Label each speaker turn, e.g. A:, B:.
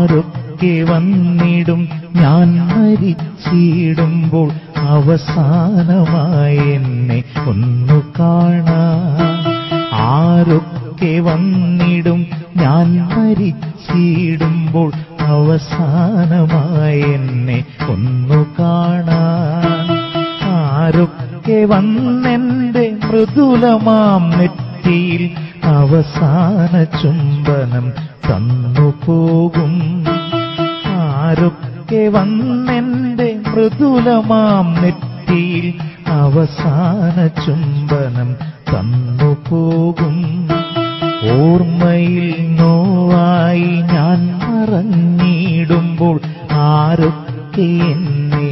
A: ആരൊക്കെ വന്നിടും ഞാൻ മരിച്ചിടുമ്പോൾ അവസാനമായി എന്നെ ഒന്നു കാണാൻ ആരൊക്കെ വന്നിടും ഞാൻ മരിച്ചിടുമ്പോൾ അവസാനമായി എന്നെ ഒന്നു കാണാൻ ആരൊക്കെ വന്നെന്റെ മൃദുലമാം നെറ്റിയിൽ അവസാന ചുംബനം തന്നു പോകും ആരൊക്കെ വന്നെന്റെ മൃദുലമാം നെറ്റിയിൽ അവസാന ചുംബനം തന്നു പോകും ഓർമ്മയിൽ നോവായി ഞാൻ മറഞ്ഞിടുമ്പോൾ ആരൊക്കെ എന്നെ